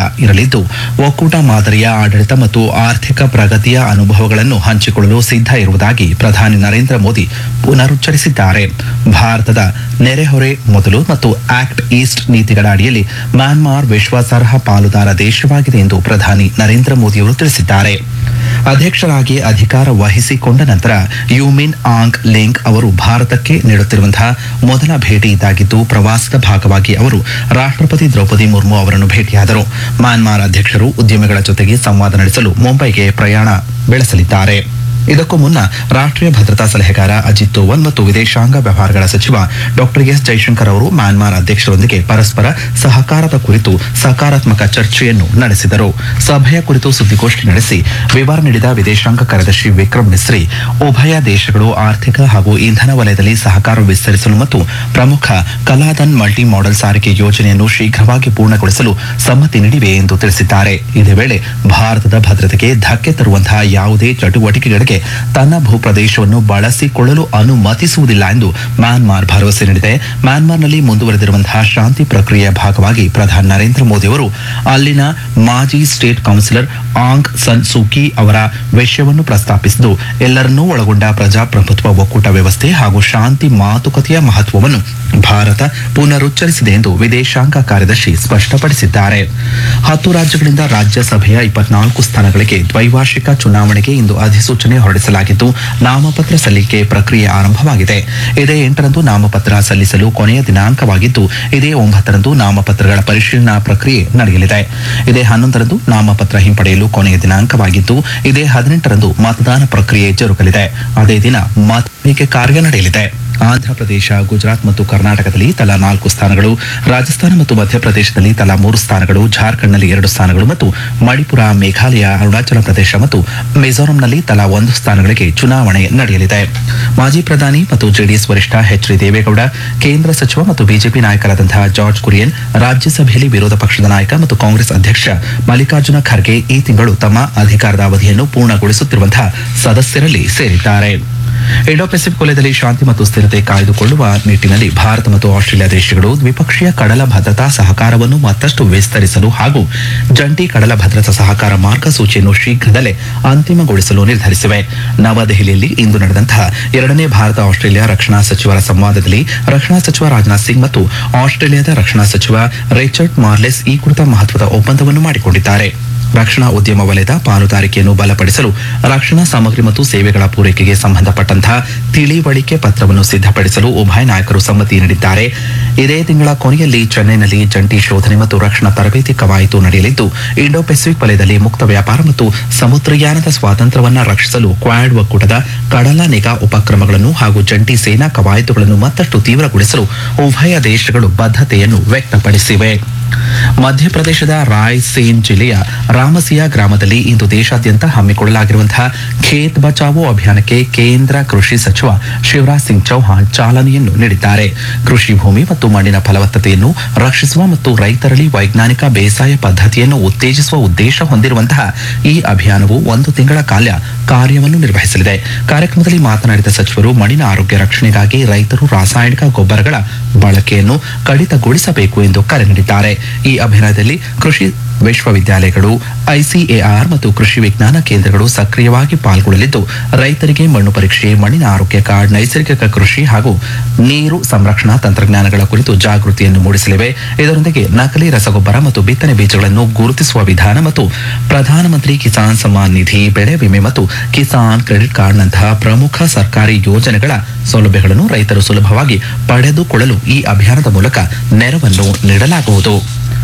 ಇರಲಿದ್ದು ಒಕ್ಕೂಟ ಮಾದರಿಯ ಆಡಳಿತ ಮತ್ತು ಆರ್ಥಿಕ ಪ್ರಗತಿಯ ಅನುಭವಗಳನ್ನು ಹಂಚಿಕೊಳ್ಳಲು ಸಿದ್ಧ ಇರುವುದಾಗಿ ಪ್ರಧಾನಿ ನರೇಂದ್ರ ಮೋದಿ ಪುನರುಚ್ಚರಿಸಿದ್ದಾರೆ ಭಾರತದ ನೆರೆಹೊರೆ ಮೊದಲು ಮತ್ತು ಆಕ್ಟ್ ಈಸ್ಟ್ ನೀತಿಗಳ ಅಡಿಯಲ್ಲಿ ಮ್ಯಾನ್ಮಾರ್ ವಿಶ್ವಾಸಾರ್ಹ ಪಾಲುದಾರ ದೇಶವಾಗಿದೆ ಎಂದು ಪ್ರಧಾನಿ ನರೇಂದ್ರ ಮೋದಿಯವರು ತಿಳಿಸಿದ್ದಾರೆ ಅಧ್ಯಕ್ಷರಾಗಿ ಅಧಿಕಾರ ವಹಿಸಿಕೊಂಡ ನಂತರ ಯುಮಿನ್ ಆಂಗ್ ಲಿಂಗ್ ಅವರು ಭಾರತಕ್ಕೆ ನೀಡುತ್ತಿರುವಂತಹ ಮೊದಲ ಭೇಟಿ ಇದಾಗಿದ್ದು ಪ್ರವಾಸದ ಭಾಗವಾಗಿ ಅವರು ರಾಷ್ಟ್ರಪತಿ ದ್ರೌಪದಿ ಮುರ್ಮು ಅವರನ್ನು ಭೇಟಿಯಾದರು ಮ್ಯಾನ್ಮಾರ್ ಅಧ್ಯಕ್ಷರು ಉದ್ಯಮಿಗಳ ಜೊತೆಗೆ ಸಂವಾದ ನಡೆಸಲು ಮುಂಬೈಗೆ ಪ್ರಯಾಣ ಬೆಳೆಸಲಿದ್ದಾರೆ ಇದಕ್ಕೂ ಮುನ್ನ ರಾಷ್ಟ್ರೀಯ ಭದ್ರತಾ ಸಲಹೆಗಾರ ಅಜಿತ್ ದೋವಲ್ ಮತ್ತು ವಿದೇಶಾಂಗ ವ್ಯವಹಾರಗಳ ಸಚಿವ ಡಾಕ್ಟರ್ ಎಸ್ ಜೈಶಂಕರ್ ಅವರು ಮ್ಯಾನ್ಮಾರ್ ಅಧ್ಯಕ್ಷರೊಂದಿಗೆ ಪರಸ್ಪರ ಸಹಕಾರದ ಕುರಿತು ಸಕಾರಾತ್ಮಕ ಚರ್ಚೆಯನ್ನು ನಡೆಸಿದರು ಸಭೆಯ ಕುರಿತು ಸುದ್ದಿಗೋಷ್ಠಿ ನಡೆಸಿ ವಿವರ ನೀಡಿದ ವಿದೇಶಾಂಗ ಕಾರ್ಯದರ್ಶಿ ವಿಕ್ರಮ್ ಮಿಸ್ರಿ ಉಭಯ ದೇಶಗಳು ಆರ್ಥಿಕ ಹಾಗೂ ಇಂಧನ ವಲಯದಲ್ಲಿ ಸಹಕಾರ ವಿಸ್ತರಿಸಲು ಮತ್ತು ಪ್ರಮುಖ ಕಲಾದನ್ ಮಲ್ಟಿ ಮಾಡೆಲ್ ಸಾರಿಗೆ ಯೋಜನೆಯನ್ನು ಶೀಘ್ರವಾಗಿ ಪೂರ್ಣಗೊಳಿಸಲು ಸಮ್ಮತಿ ನೀಡಿವೆ ಎಂದು ತಿಳಿಸಿದ್ದಾರೆ ಇದೇ ವೇಳೆ ಭಾರತದ ಭದ್ರತೆಗೆ ಧಕ್ಕೆ ತರುವಂತಹ ಯಾವುದೇ ಚಟುವಟಿಕೆಗಳಿಗೆ ತನ್ನ ಭೂಪ್ರದೇಶವನ್ನು ಬಳಸಿಕೊಳ್ಳಲು ಅನುಮತಿಸುವುದಿಲ್ಲ ಎಂದು ಮ್ಯಾನ್ಮಾರ್ ಭರವಸೆ ನೀಡಿದೆ ಮ್ಯಾನ್ಮಾರ್ನಲ್ಲಿ ಮುಂದುವರೆದಿರುವಂತಹ ಶಾಂತಿ ಪ್ರಕ್ರಿಯೆಯ ಭಾಗವಾಗಿ ಪ್ರಧಾನಿ ನರೇಂದ್ರ ಮೋದಿ ಅವರು ಅಲ್ಲಿನ ಮಾಜಿ state councillor Aung San Suu Kyi ಅವರ ವಿಷಯವನ್ನು ಪ್ರಸ್ತಾಪಿಸಿದ್ದು ಎಲ್ಲರನ್ನೂ ಒಳಗೊಂಡ ಪ್ರಜಾಪ್ರಭುತ್ವ ಒಕ್ಕೂಟ ವ್ಯವಸ್ಥೆ ಹಾಗೂ ಶಾಂತಿ ಮಾತುಕತೆಯ ಮಹತ್ವವನ್ನು ಭಾರತ ಪುನರುಚ್ಚರಿಸಿದೆ ಎಂದು ವಿದೇಶಾಂಗ ಕಾರ್ಯದರ್ಶಿ ಸ್ಪಷ್ಟಪಡಿಸಿದ್ದಾರೆ ಹತ್ತು ರಾಜ್ಯಗಳಿಂದ ರಾಜ್ಯಸಭೆಯ ಇಪ್ಪತ್ನಾಲ್ಕು ಸ್ಥಾನಗಳಿಗೆ ದ್ವೈವಾರ್ಷಿಕ ಚುನಾವಣೆಗೆ ಇಂದು ಅಧಿಸೂಚನೆ ಹೊರಡಿಸಲಾಗಿದ್ದು ನಾಮಪತ್ರ ಸಲ್ಲಿಕೆ ಪ್ರಕ್ರಿಯೆ ಆರಂಭವಾಗಿದೆ ಇದೇ ಎಂಟರಂದು ನಾಮಪತ್ರ ಸಲ್ಲಿಸಲು ಕೊನೆಯ ದಿನಾಂಕವಾಗಿದ್ದು ಇದೇ ಒಂಬತ್ತರಂದು ನಾಮಪತ್ರಗಳ ಪರಿಶೀಲನಾ ಪ್ರಕ್ರಿಯೆ ನಡೆಯಲಿದೆ ಇದೇ ಹನ್ನೊಂದರಂದು ನಾಮಪತ್ರ ಹಿಂಪಡೆಯಲು ಕೊನೆಯ ದಿನಾಂಕವಾಗಿದ್ದು ಇದೇ ಹದಿನೆಂಟರಂದು ಮತದಾನ ಪ್ರಕ್ರಿಯೆ ಜರುಗಲಿದೆ ಅದೇ ದಿನ ಮತ ಎಣಿಕೆ ಕಾರ್ಯ ನಡೆಯಲಿದೆ ಆಂಧ್ರಪ್ರದೇಶ ಗುಜರಾತ್ ಮತ್ತು ಕರ್ನಾಟಕದಲ್ಲಿ ತಲಾ ನಾಲ್ಕು ಸ್ಥಾನಗಳು ರಾಜಸ್ಥಾನ ಮತ್ತು ಮಧ್ಯಪ್ರದೇಶದಲ್ಲಿ ತಲಾ ಮೂರು ಸ್ಥಾನಗಳು ಜಾರ್ಖಂಡ್ನಲ್ಲಿ ಎರಡು ಸ್ಥಾನಗಳು ಮತ್ತು ಮಣಿಪುರ ಮೇಘಾಲಯ ಅರುಣಾಚಲ ಪ್ರದೇಶ ಮತ್ತು ಮಿಜೋರಂನಲ್ಲಿ ತಲಾ ಒಂದು ಸ್ಥಾನಗಳಿಗೆ ಚುನಾವಣೆ ನಡೆಯಲಿದೆ ಮಾಜಿ ಪ್ರಧಾನಿ ಮತ್ತು ಜೆಡಿಎಸ್ ವರಿಷ್ಠ ಎಚ್ ಡಿ ದೇವೇಗೌಡ ಕೇಂದ್ರ ಸಚಿವ ಮತ್ತು ಬಿಜೆಪಿ ನಾಯಕರಾದಂತಹ ಜಾರ್ಜ್ ಕುರಿಯನ್ ರಾಜ್ಯಸಭೆಯಲ್ಲಿ ವಿರೋಧ ಪಕ್ಷದ ನಾಯಕ ಮತ್ತು ಕಾಂಗ್ರೆಸ್ ಅಧ್ಯಕ್ಷ ಮಲ್ಲಿಕಾರ್ಜುನ ಖರ್ಗೆ ಈ ತಿಂಗಳು ತಮ್ಮ ಅಧಿಕಾರದ ಅವಧಿಯನ್ನು ಪೂರ್ಣಗೊಳಿಸುತ್ತಿರುವಂತಹ ಸದಸ್ಯರಲ್ಲಿ ಸೇರಿದ್ದಾರೆ ಇಂಡೋ ಪೆಸಿಫಿಕ್ ವಲಯದಲ್ಲಿ ಶಾಂತಿ ಮತ್ತು ಸ್ಥಿರತೆ ಕಾಯ್ದುಕೊಳ್ಳುವ ನಿಟ್ಟಿನಲ್ಲಿ ಭಾರತ ಮತ್ತು ಆಸ್ಟ್ರೇಲಿಯಾ ದೇಶಗಳು ದ್ವಿಪಕ್ಷೀಯ ಕಡಲ ಭದ್ರತಾ ಸಹಕಾರವನ್ನು ಮತ್ತಷ್ಟು ವಿಸ್ತರಿಸಲು ಹಾಗೂ ಜಂಟಿ ಕಡಲ ಭದ್ರತಾ ಸಹಕಾರ ಮಾರ್ಗಸೂಚಿಯನ್ನು ಶೀಘ್ರದಲ್ಲೇ ಅಂತಿಮಗೊಳಿಸಲು ನಿರ್ಧರಿಸಿವೆ ನವದೆಹಲಿಯಲ್ಲಿ ಇಂದು ನಡೆದಂತಹ ಎರಡನೇ ಭಾರತ ಆಸ್ಟ್ರೇಲಿಯಾ ರಕ್ಷಣಾ ಸಚಿವರ ಸಂವಾದದಲ್ಲಿ ರಕ್ಷಣಾ ಸಚಿವ ರಾಜನಾಥ್ ಸಿಂಗ್ ಮತ್ತು ಆಸ್ಟ್ರೇಲಿಯಾದ ರಕ್ಷಣಾ ಸಚಿವ ರಿಚರ್ಡ್ ಮಾರ್ಲೆಸ್ ಈ ಕುರಿತ ಮಹತ್ವದ ಒಪ್ಪಂದವನ್ನು ಮಾಡಿಕೊಂಡಿದ್ದಾರೆ ರಕ್ಷಣಾ ಉದ್ಯಮ ವಲಯದ ಪಾಲುದಾರಿಕೆಯನ್ನು ಬಲಪಡಿಸಲು ರಕ್ಷಣಾ ಸಾಮಗ್ರಿ ಮತ್ತು ಸೇವೆಗಳ ಪೂರೈಕೆಗೆ ಸಂಬಂಧಪಟ್ಟಂತಹ ತಿಳಿವಳಿಕೆ ಪತ್ರವನ್ನು ಸಿದ್ಧಪಡಿಸಲು ಉಭಯ ನಾಯಕರು ಸಮ್ಮತಿ ನೀಡಿದ್ದಾರೆ ಇದೇ ತಿಂಗಳ ಕೊನೆಯಲ್ಲಿ ಚೆನ್ನೈನಲ್ಲಿ ಜಂಟಿ ಶೋಧನೆ ಮತ್ತು ರಕ್ಷಣಾ ತರಬೇತಿ ಕವಾಯತು ನಡೆಯಲಿದ್ದು ಇಂಡೋ ಪೆಸಿಫಿಕ್ ವಲಯದಲ್ಲಿ ಮುಕ್ತ ವ್ಯಾಪಾರ ಮತ್ತು ಸಮುದ್ರಯಾನದ ಸ್ವಾತಂತ್ರ್ಯವನ್ನ ರಕ್ಷಿಸಲು ಕ್ವಾಡ್ ಒಕ್ಕೂಟದ ಕಡಲ ನಿಗಾ ಉಪಕ್ರಮಗಳನ್ನು ಹಾಗೂ ಜಂಟಿ ಸೇನಾ ಕವಾಯತುಗಳನ್ನು ಮತ್ತಷ್ಟು ತೀವ್ರಗೊಳಿಸಲು ಉಭಯ ದೇಶಗಳು ಬದ್ಧತೆಯನ್ನು ವ್ಯಕ್ತಪಡಿಸಿವೆ ಮಧ್ಯಪ್ರದೇಶದ ರಾಯ್ಸೇನ್ ಜಿಲ್ಲೆಯ ರಾಮಸಿಯಾ ಗ್ರಾಮದಲ್ಲಿ ಇಂದು ದೇಶಾದ್ಯಂತ ಹಮ್ಮಿಕೊಳ್ಳಲಾಗಿರುವಂತಹ ಖೇತ್ ಬಚಾವೋ ಅಭಿಯಾನಕ್ಕೆ ಕೇಂದ್ರ ಕೃಷಿ ಸಚಿವ ಶಿವರಾಜ್ ಸಿಂಗ್ ಚೌಹಾಣ್ ಚಾಲನೆಯನ್ನು ನೀಡಿದ್ದಾರೆ ಕೃಷಿ ಭೂಮಿ ಮತ್ತು ಮಣ್ಣಿನ ಫಲವತ್ತತೆಯನ್ನು ರಕ್ಷಿಸುವ ಮತ್ತು ರೈತರಲ್ಲಿ ವೈಜ್ಞಾನಿಕ ಬೇಸಾಯ ಪದ್ಧತಿಯನ್ನು ಉತ್ತೇಜಿಸುವ ಉದ್ದೇಶ ಹೊಂದಿರುವಂತಹ ಈ ಅಭಿಯಾನವು ಒಂದು ತಿಂಗಳ ಕಾಲ ಕಾರ್ಯವನ್ನು ನಿರ್ವಹಿಸಲಿದೆ ಕಾರ್ಯಕ್ರಮದಲ್ಲಿ ಮಾತನಾಡಿದ ಸಚಿವರು ಮಣ್ಣಿನ ಆರೋಗ್ಯ ರಕ್ಷಣೆಗಾಗಿ ರೈತರು ರಾಸಾಯನಿಕ ಗೊಬ್ಬರಗಳ ಬಳಕೆಯನ್ನು ಕಡಿತಗೊಳಿಸಬೇಕು ಎಂದು ಕರೆ ನೀಡಿದ್ದಾರೆ ಈ ಅಭಿಯಾನದಲ್ಲಿ ಕೃಷಿ ವಿಶ್ವವಿದ್ಯಾಲಯಗಳು ಐಸಿಎಆರ್ ಮತ್ತು ಕೃಷಿ ವಿಜ್ಞಾನ ಕೇಂದ್ರಗಳು ಸಕ್ರಿಯವಾಗಿ ಪಾಲ್ಗೊಳ್ಳಲಿದ್ದು ರೈತರಿಗೆ ಮಣ್ಣು ಪರೀಕ್ಷೆ ಮಣ್ಣಿನ ಆರೋಗ್ಯ ಕಾರ್ಡ್ ನೈಸರ್ಗಿಕ ಕೃಷಿ ಹಾಗೂ ನೀರು ಸಂರಕ್ಷಣಾ ತಂತ್ರಜ್ಞಾನಗಳ ಕುರಿತು ಜಾಗೃತಿಯನ್ನು ಮೂಡಿಸಲಿವೆ ಇದರೊಂದಿಗೆ ನಕಲಿ ರಸಗೊಬ್ಬರ ಮತ್ತು ಬಿತ್ತನೆ ಬೀಜಗಳನ್ನು ಗುರುತಿಸುವ ವಿಧಾನ ಮತ್ತು ಪ್ರಧಾನಮಂತ್ರಿ ಕಿಸಾನ್ ಸಮ್ಮಾನ್ ನಿಧಿ ಬೆಳೆ ವಿಮೆ ಮತ್ತು ಕಿಸಾನ್ ಕ್ರೆಡಿಟ್ ಕಾರ್ಡ್ನಂತಹ ಪ್ರಮುಖ ಸರ್ಕಾರಿ ಯೋಜನೆಗಳ ಸೌಲಭ್ಯಗಳನ್ನು ರೈತರು ಸುಲಭವಾಗಿ ಪಡೆದುಕೊಳ್ಳಲು ಈ ಅಭಿಯಾನದ ಮೂಲಕ ನೆರವನ್ನು ನೀಡಲಾಗುವುದು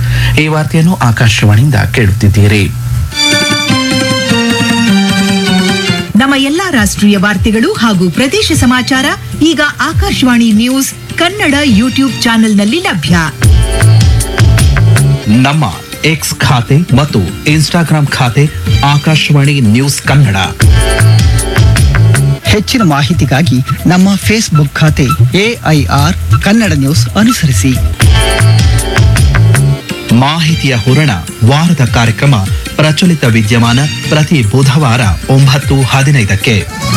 ಈ ವಾರ್ತೆಯನ್ನು ಆಕಾಶವಾಣಿಯಿಂದ ಕೇಳುತ್ತಿದ್ದೀರಿ ನಮ್ಮ ಎಲ್ಲಾ ರಾಷ್ಟ್ರೀಯ ವಾರ್ತೆಗಳು ಹಾಗೂ ಪ್ರದೇಶ ಸಮಾಚಾರ ಈಗ ಆಕಾಶವಾಣಿ ನ್ಯೂಸ್ ಕನ್ನಡ ಯೂಟ್ಯೂಬ್ ಚಾನೆಲ್ನಲ್ಲಿ ಲಭ್ಯ ನಮ್ಮ ಎಕ್ಸ್ ಖಾತೆ ಮತ್ತು ಇನ್ಸ್ಟಾಗ್ರಾಂ ಖಾತೆ ಆಕಾಶವಾಣಿ ನ್ಯೂಸ್ ಕನ್ನಡ ಹೆಚ್ಚಿನ ಮಾಹಿತಿಗಾಗಿ ನಮ್ಮ ಫೇಸ್ಬುಕ್ ಖಾತೆ ಎಐಆರ್ ಕನ್ನಡ ನ್ಯೂಸ್ ಅನುಸರಿಸಿ ಮಾಹಿತಿಯ ಹೂರಣ ವಾರದ ಕಾರ್ಯಕ್ರಮ ಪ್ರಚಲಿತ ವಿದ್ಯಮಾನ ಪ್ರತಿ ಬುಧವಾರ ಒಂಬತ್ತು ಹದಿನೈದಕ್ಕೆ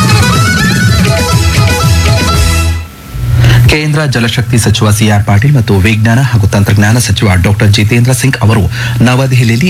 ಕೇಂದ್ರ ಜಲಶಕ್ತಿ ಸಚಿವ ಸಿಆರ್ ಪಾಟೀಲ್ ಮತ್ತು ವಿಜ್ಞಾನ ಹಾಗೂ ತಂತ್ರಜ್ಞಾನ ಸಚಿವ ಡಾಕ್ಟರ್ ಜಿತೇಂದ್ರ ಸಿಂಗ್ ಅವರು ನವದೆಹಲಿಯಲ್ಲಿ